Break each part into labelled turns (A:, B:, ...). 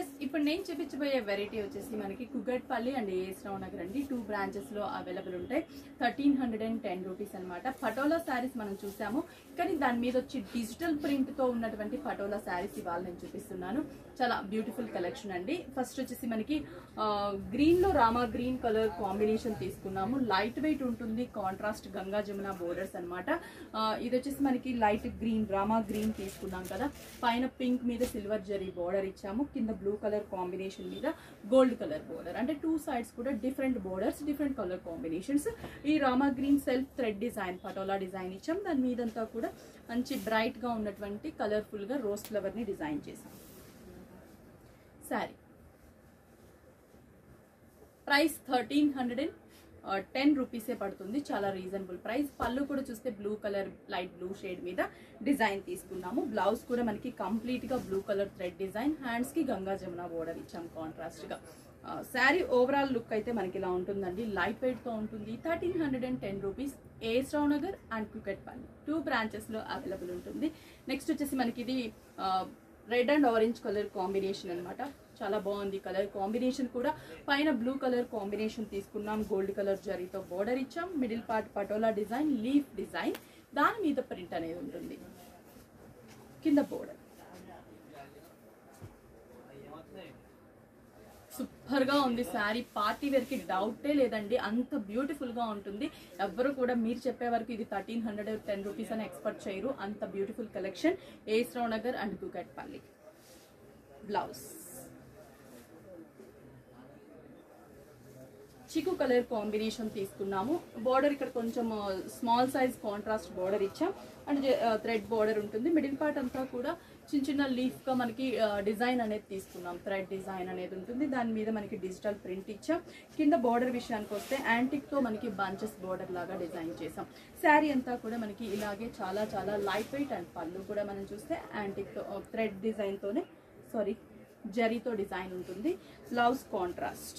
A: yes ఇప్పుడు నేను చూపించబోయే వెరైటీ వచ్చేసి మనకి కుగట్పల్లి అండ్ ఏఎస్ రావు నగర్ అండి టూ బ్రాంచెస్ లో అవైలబుల్ ఉంటాయి thirteen hundred and ten rupees అనమాట పటోలా శారీస్ మనం చూసాము కానీ దాని మీద వచ్చి డిజిటల్ ప్రింట్ తో ఉన్నటువంటి పటోలా శారీస్ ఇవాళ నేను చూపిస్తున్నాను చాలా బ్యూటిఫుల్ కలెక్షన్ అండి ఫస్ట్ వచ్చేసి మనకి గ్రీన్ లో రామా గ్రీన్ కలర్ కాంబినేషన్ తీసుకున్నాము లైట్ వెయిట్ ఉంటుంది కాంట్రాస్ట్ గంగా జమున బోర్డర్స్ అనమాట ఇది వచ్చేసి మనకి లైట్ గ్రీన్ రామా గ్రీన్ తీసుకున్నాం కదా పైన పింక్ మీద సిల్వర్ జరీ బోర్డర్ ఇచ్చాము కింద బ్లూ కలర్ కాంబినేషన్ మీద గోల్డ్ కలర్ బోర్డర్ అంటే టూ సైడ్స్ కూడా different borders different colour combinations ఈ Rama green self thread design Patola design ఇచ్చాం దాని మీదంతా కూడా మంచి బ్రైట్ గా ఉన్నటువంటి కలర్ఫుల్ గా రోజ్ ఫ్లవర్ ని డిజైన్ చేసాం sari price thirteen hundred and ten రూపీసే పడుతుంది చాలా రీజనబుల్ ప్రైస్ పళ్ళు కూడా చూస్తే blue colour light blue shade మీద డిజైన్ తీసుకున్నాము బ్లౌజ్ కూడా మనకి కంప్లీట్ గా blue colour thread design hands కి గంగా జమున బోర్డర్ ఇచ్చాం కాంట్రాస్ట్ గా శారీ ఓవరాల్ లుక్ అయితే మనకి ఇలా ఉంటుందండి లైట్ వెయిట్ తో ఉంటుంది thirteen hundred and ten rupees AS Rao Nagar and Kukatpally two branches లో అవైలబుల్ ఉంటుంది నెక్స్ట్ వచ్చేసి మనకి ఇది red and orange colour combination అన్నమాట చాలా బాగుంది కలర్ కాంబినేషన్ కూడా పైన బ్లూ కలర్ కాంబినేషన్ తీసుకున్నాం గోల్డ్ కలర్ జరీతో బోర్డర్ ఇచ్చాం middle part Patola design leaf design దాని మీద ప్రింట్ అనేది ఉంటుంది కింద బోర్డర్ సూపర్ గా ఉంది శారీ పార్టీ వేర్ కి డౌటే లేదండి అంత బ్యూటిఫుల్ గా ఉంటుంది ఎవ్వరు కూడా మీరు చెప్పే వరకు ఇది థర్టీన్ హండ్రెడ్ టెన్ రూపీస్ అని ఎక్స్పెక్ట్ చేయరు అంత beautiful collection AS Rao Nagar and Kukatpally blouse చికు కలర్ కాంబినేషన్ తీసుకున్నాము బోర్డర్ ఇక్కడ కొంచెం స్మాల్ సైజ్ కాంట్రాస్ట్ బోర్డర్ ఇచ్చాం అండ్ థ్రెడ్ బోర్డర్ ఉంటుంది మిడిల్ పార్ట్ అంతా కూడా చిన్న చిన్న లీఫ్ గా మనకి డిజైన్ అనేది తీసుకున్నాం థ్రెడ్ డిజైన్ అనేది ఉంటుంది దాని మీద మనకి డిజిటల్ ప్రింట్ ఇచ్చాం కింద బోర్డర్ విషయానికి వస్తే యాంటిక్ తో మనకి బంచెస్ బోర్డర్ లాగా డిజైన్ చేసాం శారీ అంతా కూడా మనకి ఇలాగే చాలా చాలా లైట్ వెయిట్ అండ్ పళ్ళు కూడా మనం చూస్తే యాంటిక్ తో థ్రెడ్ డిజైన్ తోనే సారీ జరీతో డిజైన్ ఉంటుంది బ్లౌజ్ కాంట్రాస్ట్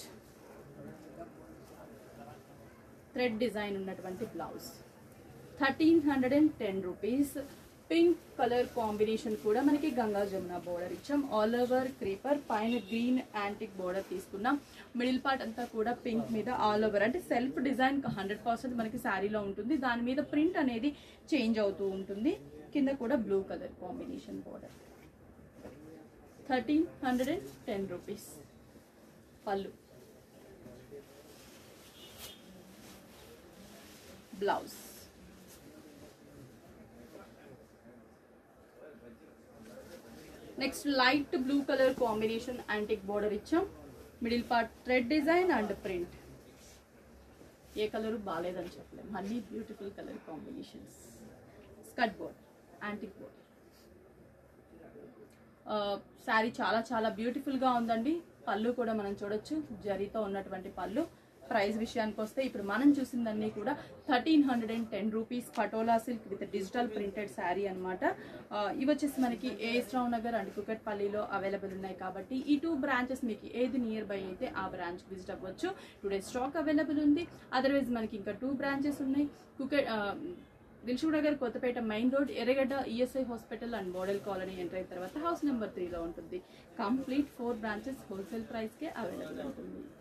A: థ్రెడ్ డిజైన్ ఉన్నటువంటి blouse thirteen hundred and ten rupees pink colour combination కూడా మనకి గంగా జమున బోర్డర్ ఇచ్చాం ఆల్ ఓవర్ క్రీపర్ పైన గ్రీన్ యాంటిక్ బోర్డర్ తీసుకున్నాం మిడిల్ పార్ట్ అంతా కూడా పింక్ మీద ఆల్ ఓవర్ అంటే సెల్ఫ్ డిజైన్ హండ్రెడ్ పర్సెంట్ మనకి శారీలో ఉంటుంది దాని మీద ప్రింట్ అనేది చేంజ్ అవుతూ ఉంటుంది కింద కూడా blue colour combination border thirteen hundred and ten rupees పళ్ళు blouse next light blue colour combination antique border ఇచ్చాం middle part thread design and print ఏ కలర్ బాగాలేదని చెప్పలేము అన్ని బ్యూటిఫుల్ కలర్ కాంబినేషన్స్ స్కట్ బోర్డ్ యాంటిక్ బోర్డ్ శారీ చాలా చాలా బ్యూటిఫుల్గా ఉందండి పళ్ళు కూడా మనం చూడొచ్చు జరీతో ఉన్నటువంటి పళ్ళు ప్రైస్ విషయానికి వస్తే ఇప్పుడు మనం చూసిందన్నీ కూడా thirteen hundred and ten rupees Patola silk with digital printed sari అనమాట ఇవి వచ్చేసి మనకి ఏఎస్ రావు నగర్ అండ్ కుకట్పల్లిలో అవైలబుల్ ఉన్నాయి కాబట్టి ఈ టూ బ్రాంచెస్ మీకు ఏది నియర్ బై అయితే ఆ బ్రాంచ్ విజిట్ అవ్వచ్చు టుడే స్టాక్ అవైలబుల్ ఉంది అదర్వైజ్ మనకి ఇంకా టూ బ్రాంచెస్ ఉన్నాయి Kukat Dilsukh Nagar Kothapet main road Erragadda ESI hospital and model colony enter అయిన తర్వాత హౌస్ నెంబర్ త్రీలో ఉంటుంది కంప్లీట్ ఫోర్ బ్రాంచెస్ హోల్సేల్ ప్రైస్కే అవైలబుల్ ఉంటుంది